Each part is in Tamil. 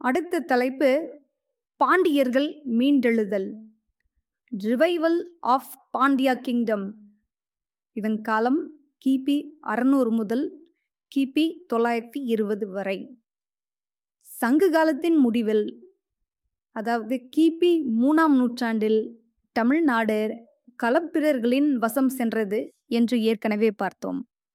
அடுத்த தலைப்பு பாண்டியர்கள் மீண்டெழுதல் ரிவைவல் ஆஃப் பாண்டியா கிங்டம் இதன் காலம் கிபி அறுநூறு முதல் கிபி தொள்ளாயிரத்தி இருபது வரை சங்க காலத்தின் முடிவில் அதாவது கிபி மூணாம் நூற்றாண்டில் தமிழ்நாடு களப்பிரர்களின் வசம் சென்றது என்று ஏற்கனவே பார்த்தோம்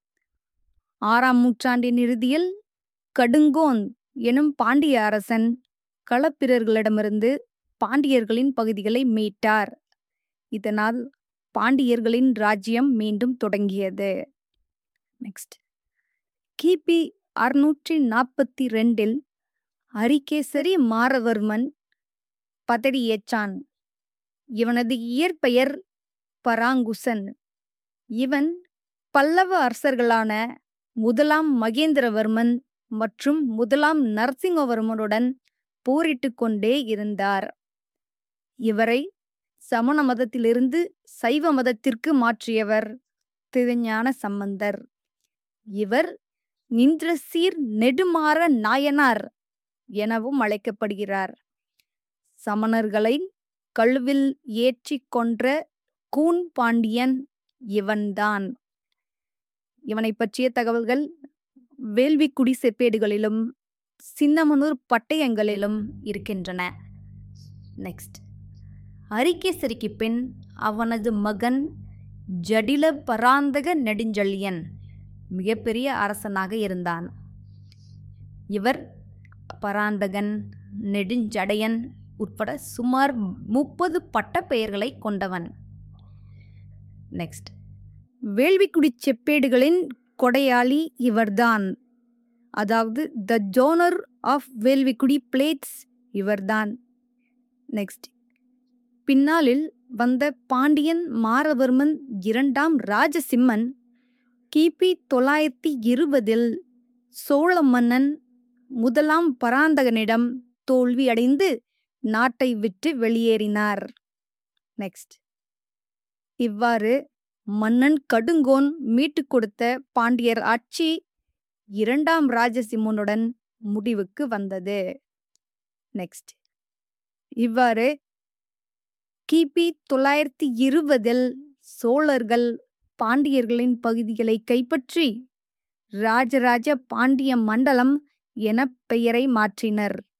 ஆறாம் நூற்றாண்டின் இறுதியில் கடுங்கோன் எனும் பாண்டிய அரசன் களப்பிரர்களிடமிருந்து பாண்டியர்களின் பகுதிகளை மீட்டார் இதனால் பாண்டியர்களின் ராஜ்யம் மீண்டும் தொடங்கியது நெக்ஸ்ட் கிபி அறுநூற்றி நாற்பத்தி ரெண்டில் அரிகேசரி மாரவர்மன் பதவியேற்றான் இவனது இயற்பெயர் பராங்குசன் இவன் பல்லவ அரசர்களான முதலாம் மகேந்திரவர்மன் மற்றும் முதலாம் நரசிங்கவர்மனுடன் போரிட்டு கொண்டே இருந்தார் இவரை சமண மதத்திலிருந்து சைவ மதத்திற்கு மாற்றியவர் திருஞான சம்பந்தர் இவர் நின்றசீர் நெடுமாற நாயனார் எனவும் அழைக்கப்படுகிறார் சமணர்களை கழுவில் ஏற்றி கொன்ற கூன் பாண்டியன் இவன்தான் இவனை பற்றிய தகவல்கள் வேள்விக்குடி செப்பேடுகளிலும் சின்னமனூர் பட்டயங்களிலும் இருக்கின்றன நெக்ஸ்ட் அரிகேசரிக்கு பின் அவனது மகன் ஜடில பராந்தக நெடுஞ்செழியன் மிகப்பெரிய அரசனாக இருந்தான் இவர் பராந்தகன் நெடுஞ்சடையன் உட்பட சுமார் முப்பது பட்ட பெயர்களை கொண்டவன் நெக்ஸ்ட் வேள்விக்குடி செப்பேடுகளின் கொடையாளி இவர்தான் அதாவது the donor of Velvikudi plates இவர்தான் நெக்ஸ்ட் பின்னாளில் வந்த பாண்டியன் மாரவர்மன் இரண்டாம் ராஜசிம்மன் கிபி தொள்ளாயிரத்தி இருபதில் சோழ மன்னன் முதலாம் பராந்தகனிடம் தோல்வி அடைந்து நாட்டை விட்டு வெளியேறினார் நெக்ஸ்ட் இவ்வாறு மன்னன் கடுங்கோன் மீட்டு கொடுத்த பாண்டியர் ஆட்சி இரண்டாம் ராஜசிம்மனுடன் முடிவுக்கு வந்தது நெக்ஸ்ட் இவ்வாறு கிபி தொள்ளாயிரத்தி இருபதில் சோழர்கள் பாண்டியர்களின் பகுதிகளை கைப்பற்றி ராஜராஜ பாண்டிய மண்டலம் என பெயரை மாற்றினர்